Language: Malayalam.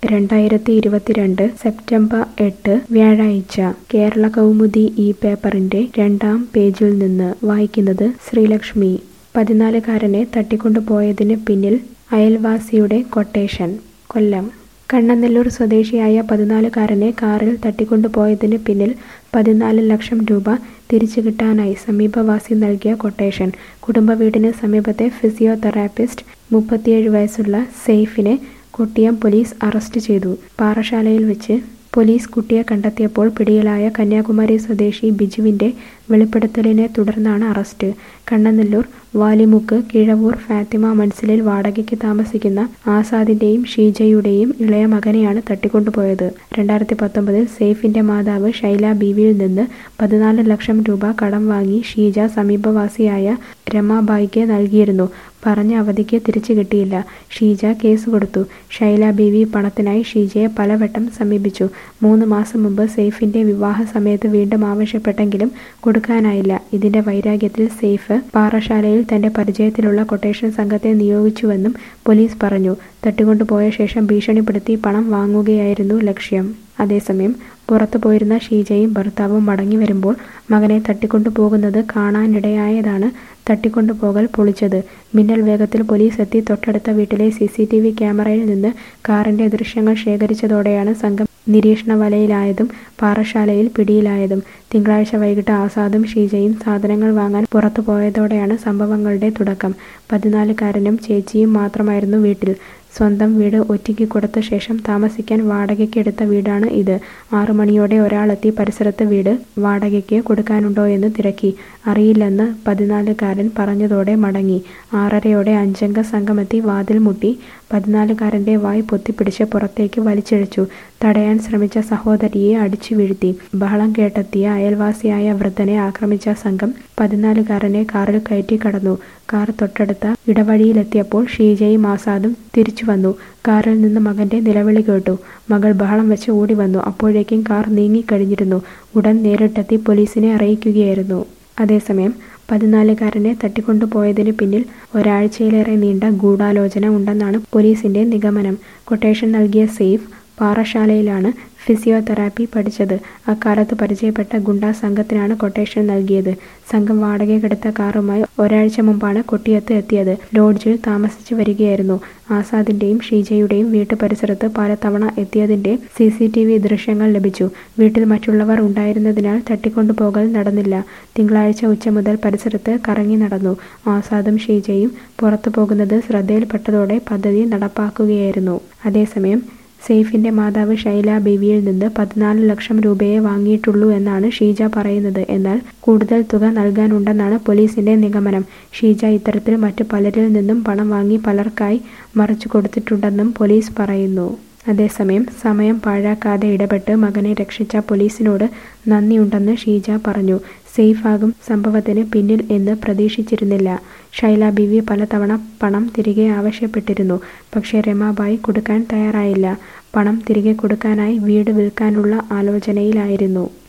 രണ്ടായിരത്തി ഇരുപത്തിരണ്ട് സെപ്റ്റംബർ എട്ട് വ്യാഴാഴ്ച കേരള കൗമുദി ഈ പേപ്പറിന്റെ രണ്ടാം പേജിൽ നിന്ന് വായിക്കുന്നത് ശ്രീലക്ഷ്മി പതിനാലുകാരനെ തട്ടിക്കൊണ്ടുപോയതിന് പിന്നിൽ അയൽവാസിയുടെ കൊട്ടേഷൻ കൊല്ലം കണ്ണനെല്ലൂർ സ്വദേശിയായ പതിനാലുകാരനെ കാറിൽ തട്ടിക്കൊണ്ടുപോയതിന് പിന്നിൽ പതിനാല് ലക്ഷം രൂപ തിരിച്ചു കിട്ടാനായി സമീപവാസി നൽകിയ കൊട്ടേഷൻ കുടുംബ വീടിന് സമീപത്തെ ഫിസിയോതെറാപ്പിസ്റ്റ് മുപ്പത്തിയേഴ് വയസ്സുള്ള സെയ്ഫിനെ കൊട്ടിയം പോലീസ് അറസ്റ്റ് ചെയ്തു പാറശാലയിൽ വെച്ച് പോലീസ് കുട്ടിയെ കണ്ടെത്തിയപ്പോൾ പിടിയിലായ കന്യാകുമാരി സ്വദേശി ബിജുവിന്റെ വെളിപ്പെടുത്തലിനെ തുടർന്നാണ് അറസ്റ്റ് കണ്ണനെല്ലൂർ വാലിമുക്ക് കിഴവൂർ ഫാത്തിമ മൻസിലിൽ വാടകയ്ക്ക് താമസിക്കുന്ന ആസാദിന്റെയും ഷീജയുടെയും ഇളയ മകനെയാണ് തട്ടിക്കൊണ്ടുപോയത് രണ്ടായിരത്തി പത്തൊമ്പതിൽ സെയ്ഫിന്റെ മാതാവ് ഷൈല ബീവിയിൽ നിന്ന് പതിനാല് ലക്ഷം രൂപ കടം വാങ്ങി ഷീജ സമീപവാസിയായ രമാബായിക്ക് നൽകിയിരുന്നു പറഞ്ഞ അവധിക്ക് തിരിച്ചു കിട്ടിയില്ല ഷീജ കേസ് കൊടുത്തു ഷൈല ബീവി പണത്തിനായി ഷീജയെ പലവട്ടം സമീപിച്ചു മൂന്ന് മാസം മുമ്പ് സെയ്ഫിന്റെ വിവാഹ സമയത്ത് വീണ്ടും ആവശ്യപ്പെട്ടെങ്കിലും കൊടുക്കാനായില്ല ഇതിന്റെ വൈരാഗ്യത്തിൽ സെയ്ഫ് പാറശാലയിൽ തന്റെ പരിചയത്തിലുള്ള കൊട്ടേഷൻ സംഘത്തെ നിയോഗിച്ചുവെന്നും പോലീസ് പറഞ്ഞു തട്ടിക്കൊണ്ടുപോയ ശേഷം ഭീഷണിപ്പെടുത്തി പണം വാങ്ങുകയായിരുന്നു ലക്ഷ്യം അതേസമയം പുറത്തു പോയിരുന്ന ഷീജയും ഭർത്താവും മടങ്ങി വരുമ്പോൾ മകനെ തട്ടിക്കൊണ്ടുപോകുന്നത് കാണാനിടയായതാണ് തട്ടിക്കൊണ്ടുപോകൽ പൊളിച്ചത് മിന്നൽ വേഗത്തിൽ പോലീസ് എത്തി തൊട്ടടുത്ത വീട്ടിലെ സി സി ടി വി ക്യാമറയിൽ നിന്ന് കാറിന്റെ ദൃശ്യങ്ങൾ ശേഖരിച്ചതോടെയാണ് സംഘം നിരീക്ഷണ വലയിലായതും പാറശാലയിൽ പിടിയിലായതും തിങ്കളാഴ്ച വൈകിട്ട് ആസാദും ഷീജയും സാധനങ്ങൾ വാങ്ങാൻ പുറത്തു പോയതോടെയാണ് സംഭവങ്ങളുടെ തുടക്കം പതിനാലുകാരനും ചേച്ചിയും മാത്രമായിരുന്നു വീട്ടിൽ സ്വന്തം വീട് ഒറ്റയ്ക്ക് കൊടുത്ത ശേഷം താമസിക്കാൻ വാടകയ്ക്കെടുത്ത വീടാണ് ഇത് ആറു മണിയോടെ ഒരാളെത്തി പരിസരത്ത് വീട് വാടകയ്ക്ക് കൊടുക്കാനുണ്ടോ എന്ന് തിരക്കി അറിയില്ലെന്ന് പതിനാലുകാരൻ പറഞ്ഞതോടെ മടങ്ങി ആറരയോടെ അഞ്ചംഗ സംഘമെത്തി വാതിൽ മുട്ടി പതിനാലുകാരന്റെ വായ് പൊത്തിപ്പിടിച്ച് പുറത്തേക്ക് വലിച്ചിഴച്ചു തടയാൻ ശ്രമിച്ച സഹോദരിയെ അടിച്ചു വീഴ്ത്തി ബഹളം കേട്ടെത്തിയ അയൽവാസിയായ വൃദ്ധനെ ആക്രമിച്ച സംഘം പതിനാലുകാരനെ കാറിൽ കയറ്റി കടന്നു കാർ തൊട്ടടുത്ത ഇടവഴിയിലെത്തിയപ്പോൾ ഷീജയും ആസാദും തിരിച്ചു വന്നു കാറിൽ നിന്ന് മകന്റെ നിലവിളി കേട്ടു മകൾ ബഹളം വെച്ച് ഓടി വന്നു അപ്പോഴേക്കും കാർ നീങ്ങിക്കഴിഞ്ഞിരുന്നു ഉടൻ നേരിട്ടെത്തി പോലീസിനെ അറിയിക്കുകയായിരുന്നു അതേസമയം പതിനാലുകാരനെ തട്ടിക്കൊണ്ടുപോയതിന് പിന്നിൽ ഒരാഴ്ചയിലേറെ നീണ്ട ഗൂഢാലോചന ഉണ്ടെന്നാണ് പോലീസിന്റെ നിഗമനം കൊട്ടേഷൻ നൽകിയ സെയ്ഫ് പാറശാലയിലാണ് ഫിസിയോതെറാപ്പി പഠിച്ചത് അക്കാലത്ത് പരിചയപ്പെട്ട ഗുണ്ടാ സംഘത്തിനാണ് കൊട്ടേഷൻ നൽകിയത് സംഘം വാടകയ്ക്കെടുത്ത കാറുമായി ഒരാഴ്ച മുമ്പാണ് കൊട്ടിയത്ത് എത്തിയത് ലോഡ്ജിൽ താമസിച്ചു വരികയായിരുന്നു ആസാദിന്റെയും ഷീജയുടെയും വീട്ടു പരിസരത്ത് പലതവണ എത്തിയതിന്റെ സി സി ടി വി ദൃശ്യങ്ങൾ ലഭിച്ചു വീട്ടിൽ മറ്റുള്ളവർ ഉണ്ടായിരുന്നതിനാൽ തട്ടിക്കൊണ്ടുപോകൽ നടന്നില്ല തിങ്കളാഴ്ച ഉച്ച മുതൽ പരിസരത്ത് കറങ്ങി നടന്നു ആസാദും ഷീജയും പുറത്തു പോകുന്നത് ശ്രദ്ധയിൽപ്പെട്ടതോടെ പദ്ധതി നടപ്പാക്കുകയായിരുന്നു അതേസമയം സെയ്ഫിന്റെ മാതാവ് ഷൈല ബീവിയിൽ നിന്ന് പതിനാല് ലക്ഷം രൂപയെ വാങ്ങിയിട്ടുള്ളൂ എന്നാണ് ഷീജ പറയുന്നത് എന്നാൽ കൂടുതൽ തുക നൽകാനുണ്ടെന്നാണ് പോലീസിന്റെ നിഗമനം ഷീജ ഇത്തരത്തിൽ മറ്റു പലരിൽ നിന്നും പണം വാങ്ങി പലർക്കായി മറിച്ചു കൊടുത്തിട്ടുണ്ടെന്നും പോലീസ് പറയുന്നു അതേസമയം സമയം പാഴാക്കാതെ ഇടപെട്ട് മകനെ രക്ഷിച്ച പോലീസിനോട് നന്ദിയുണ്ടെന്ന് ഷീജ പറഞ്ഞു സെയ്ഫാകും സംഭവത്തിന് പിന്നിൽ എന്ന് പ്രതീക്ഷിച്ചിരുന്നില്ല ഷൈല ബീവി പലതവണ പണം തിരികെ ആവശ്യപ്പെട്ടിരുന്നു പക്ഷേ രമാബായി കൊടുക്കാൻ തയ്യാറായില്ല പണം തിരികെ കൊടുക്കാനായി വീട് വിൽക്കാനുള്ള ആലോചനയിലായിരുന്നു